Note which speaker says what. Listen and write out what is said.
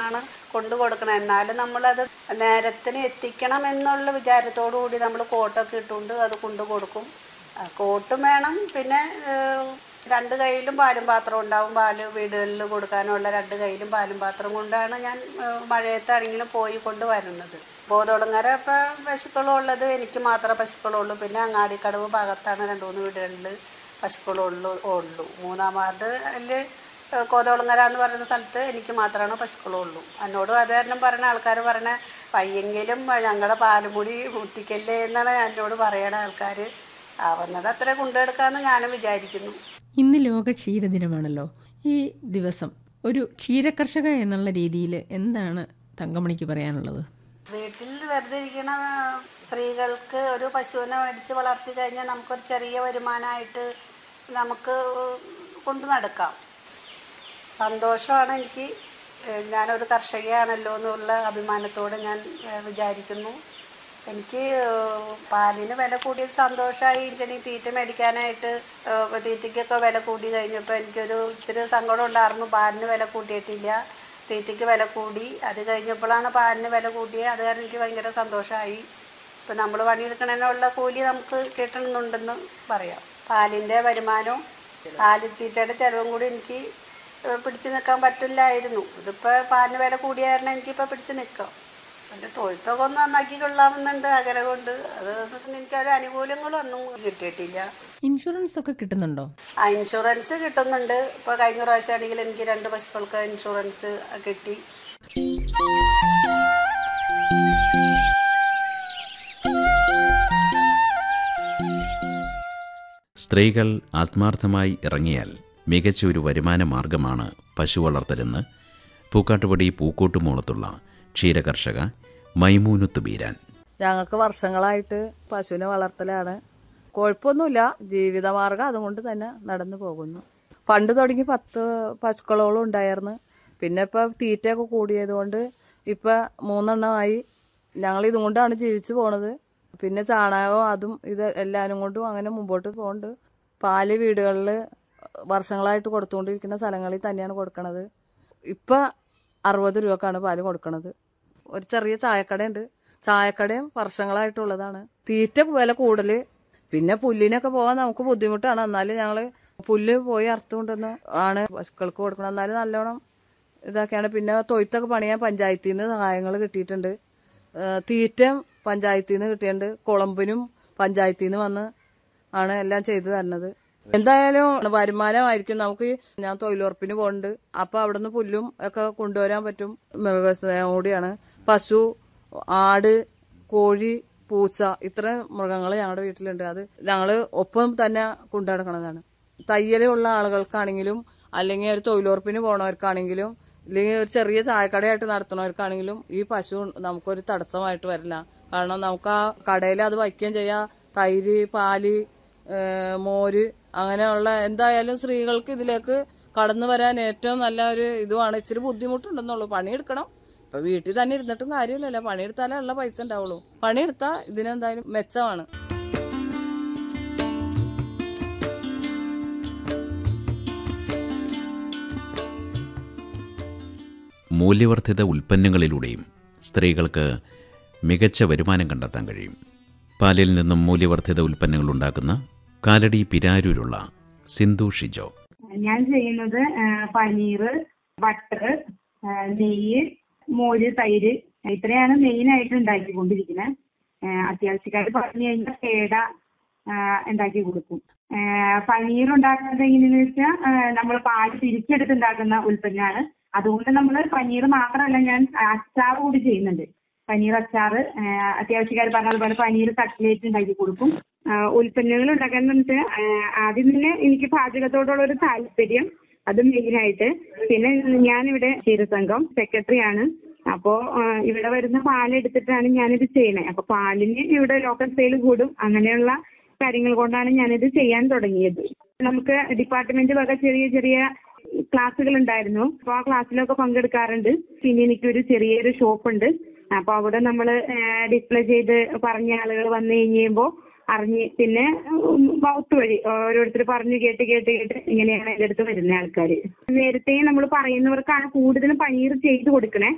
Speaker 1: മാത്രമാണ് കൊണ്ടു കൊടുക്കണം എന്നാലും നമ്മളത് നേരത്തിന് എത്തിക്കണം എന്നുള്ള വിചാരത്തോടു കൂടി നമ്മൾ കോട്ടൊക്കെ ഇട്ടുകൊണ്ട് അത് കൊണ്ടു കൊടുക്കും ആ, കോട്ടും വേണം പിന്നെ ഏഹ്, രണ്ട് കയ്യിലും പാലും പാത്രം ഉണ്ടാവും പാല് വീടുകളിൽ കൊടുക്കാനുള്ള രണ്ട് കയ്യിലും പാലും പാത്രം കൊണ്ടാണ് ഞാൻ ഏഹ്, മഴയത്താണെങ്കിലും പോയി കൊണ്ട് വരുന്നത് ബോധോളങ്ങര ഇപ്പം പശുക്കളുള്ളത് എനിക്ക് മാത്രമേ പശുക്കളുള്ളൂ പിന്നെ അങ്ങാടിക്കടവ് ഭാഗത്താണ് രണ്ട് മൂന്ന് വീടുകളിൽ പശുക്കളുള്ളൂ ഉള്ളൂ മൂന്നാം വാർഡിൽ കോതോളങ്ങര എന്ന് പറയുന്ന സ്ഥലത്ത് എനിക്ക് മാത്രമാണ് പശുക്കളുള്ളൂ എന്നോട് അത് കാരണം പറഞ്ഞ ആൾക്കാർ പറഞ്ഞ പയ്യെങ്കിലും ഞങ്ങളുടെ പാലും കൂടി ഊറ്റിക്കല്ലേ എന്നാണ് എന്നോട് പറയണ ആൾക്കാർ ആവുന്നത് അത്ര കൊണ്ടെടുക്കാമെന്ന് ഞാനും വിചാരിക്കുന്നു
Speaker 2: ഇന്ന് ലോക ക്ഷീരദിനമാണല്ലോ ഈ ദിവസം ഒരു ക്ഷീരകർഷക എന്നുള്ള രീതിയിൽ എന്താണ് തങ്കമണിക്ക് പറയാനുള്ളത്
Speaker 1: വീട്ടിൽ വെറുതെ ഇരിക്കണ ആ, സ്ത്രീകൾക്ക് ഒരു പശുവിനെ മേടിച്ച് വളർത്തി കഴിഞ്ഞാൽ നമുക്കൊരു ചെറിയ വരുമാനമായിട്ട് നമുക്ക് കൊണ്ടു നടക്കാം സന്തോഷമാണ് എനിക്ക് ഏഹ് ഞാനൊരു കർഷകയാണല്ലോ എന്നുള്ള അഭിമാനത്തോടെ ഞാൻ ഏഹ് വിചാരിക്കുന്നു എനിക്ക് ഏഹ് പാലിന് വില കൂടിയത് സന്തോഷമായി ഇഞ്ചണി തീറ്റ മേടിക്കാനായിട്ട് ഏഹ് തീറ്റയ്ക്കൊക്കെ വില കൂടി കഴിഞ്ഞപ്പോൾ എനിക്കൊരു ഇത്തിരി സങ്കടം ഉണ്ടായിരുന്നു പാലിന് വില കൂട്ടിയിട്ടില്ല തീറ്റയ്ക്ക് വില കൂടി അത് കഴിഞ്ഞപ്പോഴാണ് പാലിന് വില കൂടിയത് അത് കാരണം എനിക്ക് ഭയങ്കര സന്തോഷമായി ഇപ്പം നമ്മൾ പണിയെടുക്കണതിനുള്ള കൂലി നമുക്ക് കിട്ടണമെന്നുണ്ടെന്ന് പറയാം പാലിൻ്റെ വരുമാനവും പാലിത്തീറ്റയുടെ ചിലവും കൂടി എനിക്ക് ഏഹ് പിടിച്ച് നിൽക്കാൻ പറ്റില്ലായിരുന്നു ഇതിപ്പോൾ പാലിന് വില കൂടിയ കാരണം എനിക്കിപ്പോൾ പിടിച്ച് നിൽക്കാം എൻ്റെ തൊഴുത്തൊക്കെ ഒന്ന് നന്നാക്കി കൊള്ളാമെന്നുണ്ട് ആഗ്രഹം കൊണ്ട് അത് എനിക്കൊരു അനുകൂല്യങ്ങളൊന്നും കിട്ടിയിട്ടില്ല
Speaker 2: ഇൻഷുറൻസ് ഒക്കെ കിട്ടുന്നുണ്ടോ
Speaker 1: ആ ഇൻഷുറൻസ് കിട്ടുന്നുണ്ട് ഇപ്പോൾ കഴിഞ്ഞ പ്രാവശ്യമാണെങ്കിൽ എനിക്ക് രണ്ട് പശുക്കൾക്ക് ഇൻഷുറൻസ് കിട്ടി
Speaker 3: സ്ത്രീകൾ ആത്മാർത്ഥമായി ഇറങ്ങിയാൽ മികച്ച ഒരു വരുമാന മാർഗമാണ് പശു വളർത്തലെന്ന് പൂക്കാട്ടുപടി പൂക്കോട്ടുമോളത്തുള്ള ക്ഷീരകർഷക മൈമൂനുത്ത് ബീരാൻ
Speaker 4: ഞങ്ങൾക്ക് വർഷങ്ങളായിട്ട് പശുവിനെ വളർത്തലാണ് കുഴപ്പമൊന്നുമില്ല ജീവിതമാർഗം അതുകൊണ്ട് തന്നെ നടന്നു പോകുന്നു പണ്ട് തുടങ്ങി പത്ത് പശുക്കളോളം ഉണ്ടായിരുന്നു പിന്നെ ഇപ്പം തീറ്റയൊക്കെ കൂടിയതുകൊണ്ട് ഇപ്പം മൂന്നെണ്ണമായി ഞങ്ങൾ ഇതും കൊണ്ടാണ് ജീവിച്ചു പോണത് പിന്നെ ചാണകവും അതും ഇത് എല്ലാവരും കൊണ്ടും അങ്ങനെ മുമ്പോട്ട് പോകുന്നുണ്ട് പാല് വീടുകളിൽ വർഷങ്ങളായിട്ട് കൊടുത്തുകൊണ്ടിരിക്കുന്ന സ്ഥലങ്ങളിൽ തന്നെയാണ് കൊടുക്കണത് ഇപ്പം അറുപത് രൂപക്കാണ് പാല് കൊടുക്കണത് ഒരു ചെറിയ ചായക്കടയുണ്ട് ചായക്കടയും വർഷങ്ങളായിട്ടുള്ളതാണ് തീറ്റ വില കൂടുതൽ പിന്നെ പുല്ലിനൊക്കെ പോകാൻ നമുക്ക് ബുദ്ധിമുട്ടാണ് എന്നാലും ഞങ്ങൾ പുല്ല് പോയി അറുത്തുകൊണ്ടെന്ന് ആണ് പശുക്കൾക്ക് കൊടുക്കണം എന്നാലും നല്ലോണം ഇതൊക്കെയാണ് പിന്നെ തൊയ്ത്തൊക്കെ പണിയാൻ പഞ്ചായത്തിൽ നിന്ന് സഹായങ്ങൾ കിട്ടിയിട്ടുണ്ട് ഏഹ് തീറ്റം പഞ്ചായത്തിൽ നിന്ന് കിട്ടിയിട്ടുണ്ട് കുളമ്പിനും പഞ്ചായത്തിൽ നിന്ന് വന്ന് ആണ് എല്ലാം ചെയ്തു തരുന്നത് എന്തായാലും വരുമാനമായിരിക്കും നമുക്ക് ഞാൻ തൊഴിലുറപ്പിന് പോകുന്നുണ്ട് അപ്പൊ അവിടുന്ന് പുല്ലും ഒക്കെ കൊണ്ടുവരാൻ പറ്റും മൃഗസ്നേഹം കൂടിയാണ് പശു ആട് കോഴി പൂച്ച ഇത്രയും മൃഗങ്ങൾ ഞങ്ങളുടെ വീട്ടിലുണ്ട് അത് ഞങ്ങൾ ഒപ്പം തന്നെ കൊണ്ടു നടക്കണതാണ് തയ്യലുള്ള ആളുകൾക്കാണെങ്കിലും അല്ലെങ്കിൽ ഒരു തൊഴിലുറപ്പിന് പോണവർക്കാണെങ്കിലും അല്ലെങ്കിൽ ഒരു ചെറിയ ചായക്കടയായിട്ട് നടത്തുന്നവർക്കാണെങ്കിലും ഈ പശു നമുക്കൊരു തടസ്സമായിട്ട് വരില്ല കാരണം നമുക്ക് ആ കടയിൽ അത് വയ്ക്കുകയും ചെയ്യാം തൈര് പാല് ഏഹ് മോര് അങ്ങനെയുള്ള എന്തായാലും സ്ത്രീകൾക്ക് ഇതിലേക്ക് കടന്നു വരാൻ ഏറ്റവും നല്ല ഒരു ഇതുമാണ് ഇച്ചിരി ബുദ്ധിമുട്ടുണ്ടെന്നുള്ളൂ പണിയെടുക്കണം ഇപ്പൊ വീട്ടിൽ തന്നെ ഇരുന്നിട്ടും കാര്യമില്ലല്ലോ പണിയെടുത്താലേ ഉള്ള പൈസ ഉണ്ടാവുള്ളൂ പണിയെടുത്താൽ ഇതിനെന്തായാലും മെച്ചമാണ്
Speaker 3: മൂല്യവർദ്ധിത ഉൽപ്പന്നങ്ങളിലൂടെയും സ്ത്രീകൾക്ക് മികച്ച വരുമാനം കണ്ടെത്താൻ കഴിയും പാലിൽ നിന്നും മൂല്യവർദ്ധിത ഉൽപ്പന്നങ്ങൾ ഉണ്ടാക്കുന്ന കാലടി പിരാരൂരുള്ള സിന്ധു ഷിജോ
Speaker 5: ഞാൻ ചെയ്യുന്നത് ആ, പനീർ ബട്ടർ ആ, നെയ്യ് മോര് തൈര് ഇത്രയാണ് മെയിൻ ആയിട്ട് ഉണ്ടാക്കിക്കൊണ്ടിരിക്കുന്നത് അത്യാവശ്യക്കാർ പറഞ്ഞു കഴിഞ്ഞാൽ പേട ആ, ഉണ്ടാക്കി കൊടുക്കും ആ, പനീർ ഉണ്ടാക്കുന്നത് എങ്ങനെയെന്ന് വെച്ചാൽ നമ്മൾ പാല് തിരിച്ചെടുത്ത് ഉണ്ടാക്കുന്ന ഉൽപ്പന്നമാണ് അതുകൊണ്ട് നമ്മൾ പനീർ മാത്രമല്ല ഞാൻ അച്ചാർ കൂടി ചെയ്യുന്നുണ്ട് പനീർ അച്ചാർ അത്യാവശ്യക്കാർ പറഞ്ഞ പോലെ പനീർ കട്ട്ലേറ്റ് ഉണ്ടാക്കി കൊടുക്കും ആ, ഉൽപ്പന്നങ്ങൾ ഉണ്ടാക്കാൻ വെച്ചാൽ ആദ്യം തന്നെ എനിക്ക് പാചകത്തോടുള്ള ഒരു താല്പര്യം അത് മെയിനായിട്ട് പിന്നെ ഞാനിവിടെ ക്ഷീരസംഘം സെക്രട്ടറി ആണ് അപ്പോ ആ, ഇവിടെ വരുന്ന പാലെടുത്തിട്ടാണ് ഞാനിത് ചെയ്യണേ അപ്പൊ പാലിന് ഇവിടെ ലോക്കൽ സെയിൽ കൂടും അങ്ങനെയുള്ള കാര്യങ്ങൾ കൊണ്ടാണ് ഞാനിത് ചെയ്യാൻ തുടങ്ങിയത് നമുക്ക് ഡിപ്പാർട്ട്മെന്റ് വക ചെറിയ ചെറിയ ക്ലാസ്സുകൾ ഉണ്ടായിരുന്നു അപ്പൊ ആ ക്ലാസ്സിലൊക്കെ പങ്കെടുക്കാറുണ്ട് പിന്നെ എനിക്കൊരു ചെറിയൊരു ഷോപ്പ് ഉണ്ട് അപ്പൊ അവിടെ നമ്മൾ ഡിസ്പ്ലേ ചെയ്ത് പറഞ്ഞ ആളുകൾ വന്നു കഴിയുമ്പോ അറിഞ്ഞ് പിന്നെ മൗത്ത് വഴി ഓരോരുത്തർ പറഞ്ഞു കേട്ട് കേട്ട് കേട്ട് ഇങ്ങനെയാണ് എൻ്റെ അടുത്ത് വരുന്ന ആൾക്കാർ നേരത്തെ നമ്മൾ പറയുന്നവർക്കാണ് കൂടുതലും പനീർ ചെയ്ത് കൊടുക്കണേ